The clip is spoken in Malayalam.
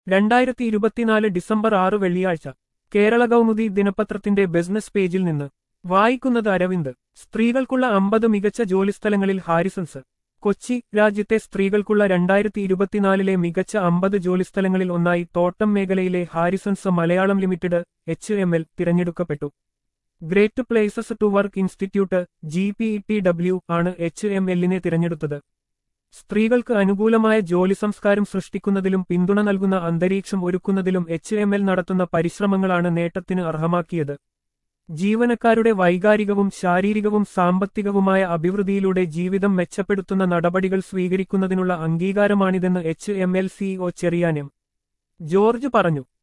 രണ്ടായിരത്തി ഇരുപത്തിനാല് ഡിസംബർ ആറ് വെള്ളിയാഴ്ച കേരള കൗമുദി ദിനപത്രത്തിന്റെ ബിസിനസ് പേജിൽ നിന്ന് വായിക്കുന്നത് അരവിന്ദ് സ്ത്രീകൾക്കുള്ള അമ്പത് മികച്ച ജോലിസ്ഥലങ്ങളിൽ ഹാരിസൺസ് കൊച്ചി രാജ്യത്തെ സ്ത്രീകൾക്കുള്ള രണ്ടായിരത്തി ഇരുപത്തിനാലിലെ മികച്ച അമ്പത് ജോലിസ്ഥലങ്ങളിൽ ഒന്നായി തോട്ടം മേഖലയിലെ Harrisons Malayalam limited H M L തിരഞ്ഞെടുക്കപ്പെട്ടു great places to work institute G P T ടി ഡബ്ല്യു ആണ് എച്ച് എം എല്ലിനെ തിരഞ്ഞെടുത്തത് സ്ത്രീകൾക്ക് അനുകൂലമായ ജോലി സംസ്കാരം സൃഷ്ടിക്കുന്നതിലും പിന്തുണ നൽകുന്ന അന്തരീക്ഷം ഒരുക്കുന്നതിലും എച്ച് എം എൽ നടത്തുന്ന പരിശ്രമങ്ങളാണ് നേട്ടത്തിന് അർഹമാക്കിയത് ജീവനക്കാരുടെ വൈകാരികവും ശാരീരികവും സാമ്പത്തികവുമായ അഭിവൃദ്ധിയിലൂടെ ജീവിതം മെച്ചപ്പെടുത്തുന്ന നടപടികൾ സ്വീകരിക്കുന്നതിനുള്ള അംഗീകാരമാണിതെന്ന് എച്ച് എം എൽ സിഇഒ ചെറിയാനം ജോർജ് പറഞ്ഞു